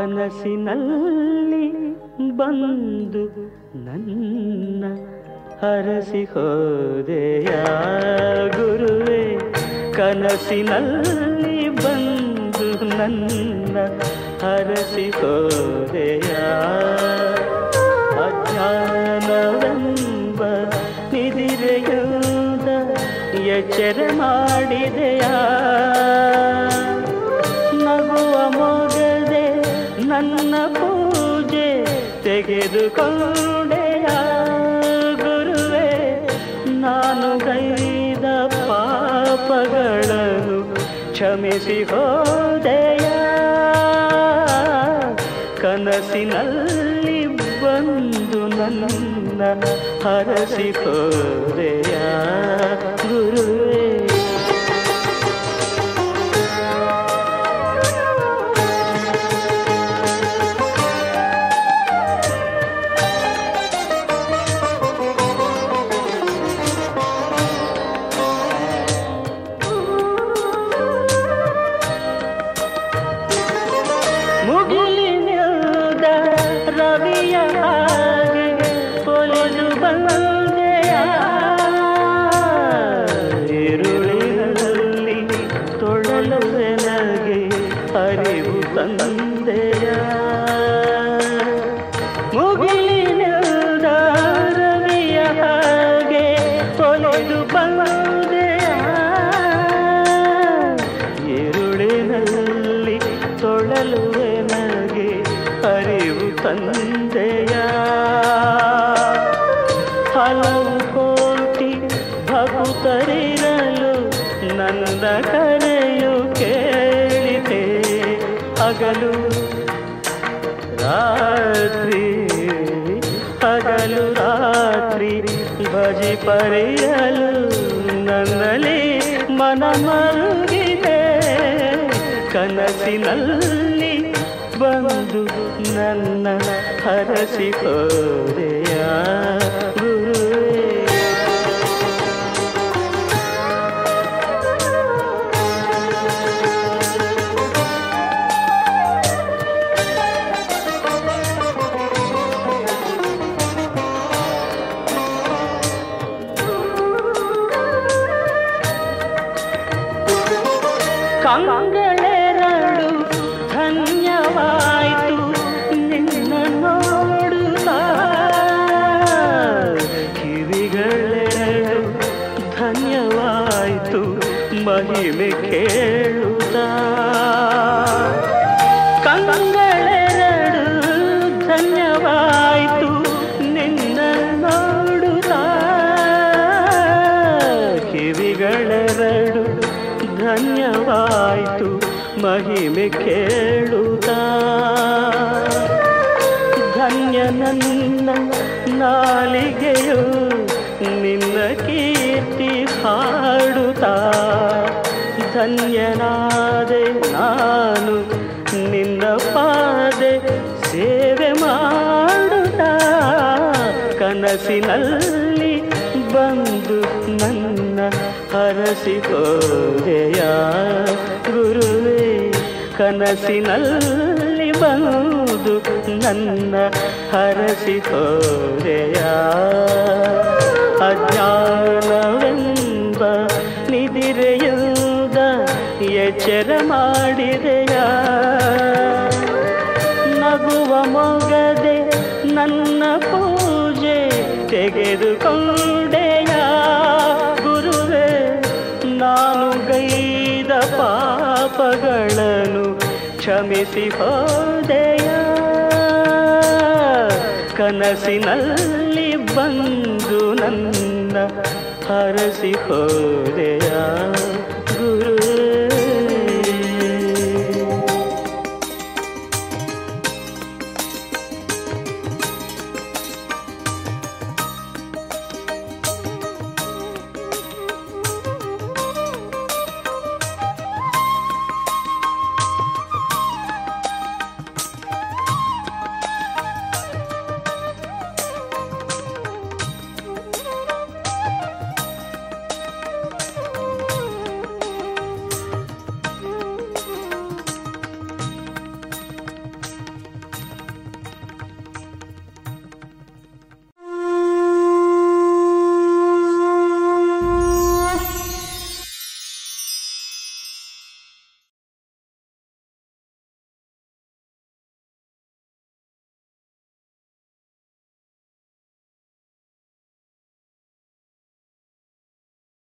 ಕನಸಿನಲ್ಲಿ ಬಂದು ನನ್ನ ಹರಸಿ ಹೋದೆಯ ಗುರುವೆ ಕನಸಿನಲ್ಲಿ ಬಂದು ನನ್ನ ಹರಸಿ ಹೋದೆಯ ಅಜ್ಞಾನವೆಂಬ ನಿದಿರೆಯುದ ಎಚ್ಚರ ಮಾಡಿದೆಯಾ ನಗುವ ಮೊಗದೆ ನನ್ನ ಪೂಜೆ ತೆಗೆದುಕೊಂಡೆಯ ಗುರುವೆ ನಾನು ಗೈದ ಪಾಪಗಳನ್ನು ಕ್ಷಮಿಸಿ ಹೋದೆಯ ಕನಸಿನಲ್ಲಿ ಬಂದು ನನ್ನ ಹರಸಿ ಹೋದೆಯ ಗುರುವೇ ಮುಗಿಲಿನಿಲ್ದ ರವಿಯ ಹಾಗೆ ಒಲಿದು ಬಂದೆಯ ಇರುಳಿನಲ್ಲಿ ತೊಳಲು ನನಗೆ ಅರಿವು ತಂದೆಯ ಮುಗಿಲಿನಿಲ್ದ ರವಿಯ ಹಾಗೆ ಒಲಿದು ಬಂದೆಯ ഇരുളിನಲ್ಲಿ ತೊಳಲುವೆ ನನಗೆ ಅರಿವು ತಂದೆಯ ಹಲವು ಕೋಟಿ ಭಕ್ತರಿರಲು ನನ್ನ ಕರೆಯು ಕೇಳಿದೆ ಹಗಲು ರಾತ್ರಿ ಹಗಲು ರಾತ್ರಿ ಭಜಿ ಪರಿಯಲು ನನ್ನಲ್ಲಿ ಮನ ಮರುಗಿದೆ ಕನಸಿನಲ್ಲಿ ಬಂದು ನನ್ನ ಹರಸಿ ಹೋದೆಯ ಗುರುವೇ ಕಂಗಳೆರಡು ಧನ್ಯವಾಯಿತು ನಿನ್ನ ನೋಡುತ್ತ ಕಿವಿಗಳೆರಡು ಧನ್ಯವಾಯಿತು ಮಹಿಮೆ ಕೇಳುತ್ತ ಕಂಗಳೆರಡು ಧನ್ಯವಾಯಿತು ನಿನ್ನ ನೋಡುತ್ತ ಕಿವಿಗಳೆರಡು ಧನ್ಯವಾಯಿತು ಮಹಿಮೆ ಕೇಳುತ್ತ ಧನ್ಯ ನನ್ನ ನಾಲಿಗೆಯು ನಿನ್ನ ಕೀರ್ತಿ ಹಾಡುತ್ತಾ ಧನ್ಯನಾದೆ ನಾನು ನಿನ್ನ ಪಾದೆ ಸೇವೆ ಮಾಡುತ್ತಾ ಕನಸಿನಲ್ಲಿ ಬಂದು ನನ್ನ ಹರಸಿ ಹೋದೆಯ ಗುರುವೇ ಕನಸಿನಲ್ಲಿ ಬಂದು ನನ್ನ ಹರಸಿ ಹೋದೆಯ ಅಜ್ಞಾನವೆಂಬ ನಿದಿರೆಯುದ ಎಚ್ಚರ ಮಾಡಿದೆಯ ನಗುವ ಮೊಗದೆ ನನ್ನ ಪೂಜೆ ತೆಗೆದುಕೊಂಡೆಯ ಗುರುವೇ ನಾನು ಗೈದ ಪಾಪಗಳನ್ನು ಕ್ಷಮಿಸಿ ಹೋದೆಯ ಕನಸಿನಲ್ಲಿ ಬಂದು ನನ್ನ ಹರಸಿ ಹೋದೆಯ